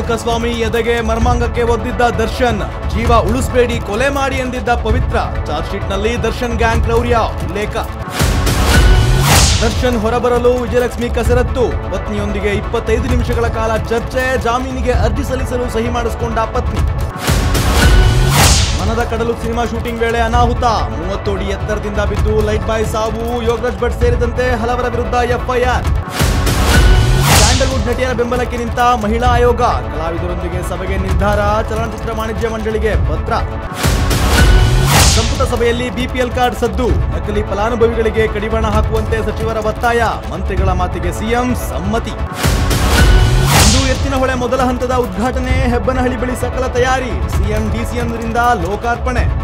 ನಾಯಕ ಸ್ವಾಮಿ ಎದೆಗೆ ಮರ್ಮಾಂಗಕ್ಕೆ ಒದ್ದಿದ್ದ ದರ್ಶನ್ ಜೀವ ಉಳಿಸ್ಬೇಡಿ ಕೊಲೆ ಮಾಡಿ ಎಂದಿದ್ದ ಪವಿತ್ರ ಚಾರ್ಜ್ ಶೀಟ್ನಲ್ಲಿ ದರ್ಶನ್ ಗ್ಯಾಂಗ್ ಕ್ರೌರ್ಯ ಉಲ್ಲೇಖ ದರ್ಶನ್ ಹೊರಬರಲು ವಿಜಯಲಕ್ಷ್ಮಿ ಕಸರತ್ತು ಪತ್ನಿಯೊಂದಿಗೆ ಇಪ್ಪತ್ತೈದು ನಿಮಿಷಗಳ ಕಾಲ ಚರ್ಚೆ ಜಾಮೀನಿಗೆ ಅರ್ಜಿ ಸಲ್ಲಿಸಲು ಸಹಿ ಮಾಡಿಸಿಕೊಂಡ ಪತ್ನಿ ಮನದ ಕಡಲು ಸಿನಿಮಾ ಶೂಟಿಂಗ್ ವೇಳೆ ಅನಾಹುತ ಮೂವತ್ತು ಅಡಿ ಎತ್ತರದಿಂದ ಬಿದ್ದು ಲೈಟ್ ಬಾಯ್ ಸಾವು ಯೋಗರಾಜ್ ಭಟ್ ಸೇರಿದಂತೆ ಹಲವರ ವಿರುದ್ಧ ಎಫ್ಐಆರ್ ಸ್ಯಾಂಡಲ್ವುಡ್ ನಟಿಯರ ಬೆಂಬಲಕ್ಕೆ ನಿಂತ ಮಹಿಳಾ ಆಯೋಗ ಕಲಾವಿದರೊಂದಿಗೆ ಸಭೆಗೆ ನಿರ್ಧಾರ ಚಲನಚಿತ್ರ ವಾಣಿಜ್ಯ ಮಂಡಳಿಗೆ ಪತ್ರ ಸಂಪುಟ ಸಭೆಯಲ್ಲಿ ಬಿಪಿಎಲ್ ಕಾರ್ಡ್ ಸದ್ದು ನಕಲಿ ಫಲಾನುಭವಿಗಳಿಗೆ ಕಡಿವಾಣ ಹಾಕುವಂತೆ ಸಚಿವರ ಒತ್ತಾಯ ಮಂತ್ರಿಗಳ ಮಾತಿಗೆ ಸಿಎಂ ಸಮ್ಮತಿ ಇಂದು ಎತ್ತಿನಹೊಳೆ ಮೊದಲ ಹಂತದ ಉದ್ಘಾಟನೆ ಹೆಬ್ಬನಹಳ್ಳಿ ಬಳಿ ಸಕಲ ತಯಾರಿ ಸಿಎಂ ಡಿಸಿಎಂರಿಂದ ಲೋಕಾರ್ಪಣೆ